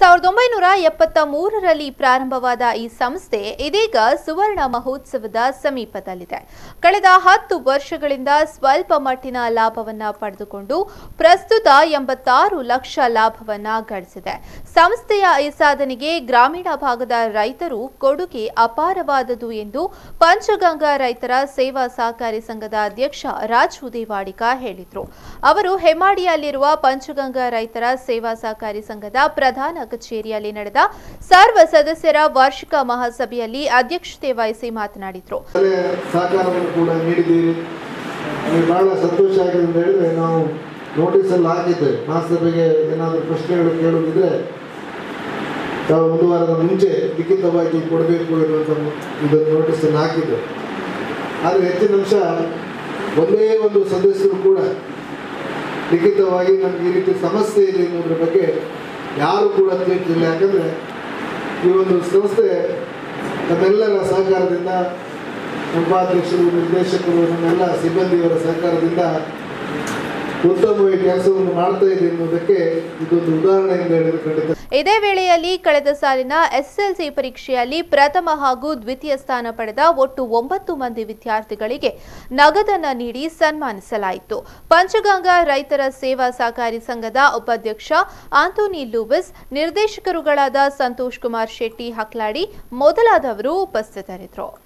ಸಾವಿರದ ಒಂಬೈನೂರ ಎಪ್ಪತ್ತ ಮೂರರಲ್ಲಿ ಪ್ರಾರಂಭವಾದ ಈ ಸಂಸ್ಥೆ ಇದೀಗ ಸುವರ್ಣ ಮಹೋತ್ಸವದ ಸಮೀಪದಲ್ಲಿದೆ ಕಳೆದ ಹತ್ತು ವರ್ಷಗಳಿಂದ ಸ್ವಲ್ಪ ಮಟ್ಟಿನ ಲಾಭವನ್ನ ಪಡೆದುಕೊಂಡು ಪ್ರಸ್ತುತ ಎಂಬತ್ತಾರು ಲಕ್ಷ ಲಾಭವನ್ನ ಗಳಿಸಿದೆ ಸಂಸ್ಥೆಯ ಈ ಸಾಧನೆಗೆ ಗ್ರಾಮೀಣ ಭಾಗದ ರೈತರು ಕೊಡುಗೆ ಅಪಾರವಾದುದು ಎಂದು ಪಂಚಗಂಗಾ ರೈತರ ಸೇವಾ ಸಹಕಾರಿ ಸಂಘದ ಅಧ್ಯಕ್ಷ ರಾಜು ದೇವಾಡಿಗ ಹೇಳಿದರು ಅವರು ಹೆಮ್ಮಾಡಿಯಲ್ಲಿರುವ ಪಂಚಗಂಗಾ ರೈತರ ಸೇವಾ ಸಹಕಾರಿ ಸಂಘದ ಪ್ರಧಾನ ಕಚೇರಿಯಲ್ಲಿ ನಡೆದ ಸರ್ವ ಸದಸ್ಯರ ವಾರ್ಷಿಕ ಮಹಾಸಭೆಯಲ್ಲಿ ಅಧ್ಯಕ್ಷತೆ ವಹಿಸಿ ಮಾತನಾಡಿದರು ಒಳ್ಳೆಯ ಸಹಕಾರವನ್ನು ಕೂಡ ನೀಡಿದ್ದೀರಿ ನಮಗೆ ಬಹಳ ಸಂತೋಷ ಆಗಿದೆ ಅಂತ ಹೇಳಿದ್ರೆ ನಾವು ನೋಟಿಸಲ್ಲಿ ಹಾಕಿದ್ದೇವೆ ಮಹಾಸಭೆಗೆ ಏನಾದರೂ ಪ್ರಶ್ನೆಗಳು ಕೇಳುವುದಿದ್ರೆ ತಾವು ಒಂದು ವಾರದ ಮುಂಚೆ ಲಿಖಿತವಾಗಿ ಕೊಡಬೇಕು ಎನ್ನುವಂಥ ಇದನ್ನು ನೋಟಿಸನ್ನು ಹಾಕಿದ್ದೆ ಆದರೆ ಹೆಚ್ಚಿನ ಅಂಶ ಒಂದೇ ಒಂದು ಸದಸ್ಯರು ಕೂಡ ಲಿಖಿತವಾಗಿ ನಮ್ಗೆ ಈ ರೀತಿ ಸಮಸ್ಯೆ ಇದೆ ಎನ್ನುವುದ್ರ ಬಗ್ಗೆ ಯಾರು ಕೂಡ ತಿಳಿಸಿಲ್ಲ ಯಾಕಂದರೆ ಈ ಒಂದು ಸಂಸ್ಥೆ ತಮ್ಮೆಲ್ಲರ ಸಹಕಾರದಿಂದ ಉಪಾಧ್ಯಕ್ಷರು ನಿರ್ದೇಶಕರು ನಮ್ಮೆಲ್ಲ ಸಿಬ್ಬಂದಿಯವರ ಸಹಕಾರದಿಂದ ಉತ್ತಮವಾಗಿ ಕೆಲಸವನ್ನು ಮಾಡ್ತಾ ಇದೆ ಎನ್ನುವುದಕ್ಕೆ ಇದೊಂದು ಉದಾಹರಣೆ ಎಂದು ಹೇಳಿದ್ರೆ ಖಂಡಿತ ಇದೇ ವೇಳೆಯಲ್ಲಿ ಕಳೆದ ಸಾಲಿನ ಎಸ್ಎಸ್ಎಲ್ಸಿ ಪರೀಕ್ಷೆಯಲ್ಲಿ ಪ್ರಥಮ ಹಾಗೂ ದ್ವಿತೀಯ ಸ್ಥಾನ ಪಡೆದ ಒಟ್ಟು ಒಂಬತ್ತು ಮಂದಿ ವಿದ್ಯಾರ್ಥಿಗಳಿಗೆ ನಗದನ್ನ ನೀಡಿ ಸನ್ಮಾನಿಸಲಾಯಿತು ಪಂಚಗಂಗಾ ರೈತರ ಸೇವಾ ಸಹಕಾರಿ ಸಂಘದ ಉಪಾಧ್ಯಕ್ಷ ಆಂಟೋನಿ ಲೂವಿಸ್ ನಿರ್ದೇಶಕರುಗಳಾದ ಸಂತೋಷ್ ಕುಮಾರ್ ಶೆಟ್ಟಿ ಹಕ್ಲಾಡಿ ಮೊದಲಾದವರು ಉಪಸ್ಥಿತರಿದ್ದರು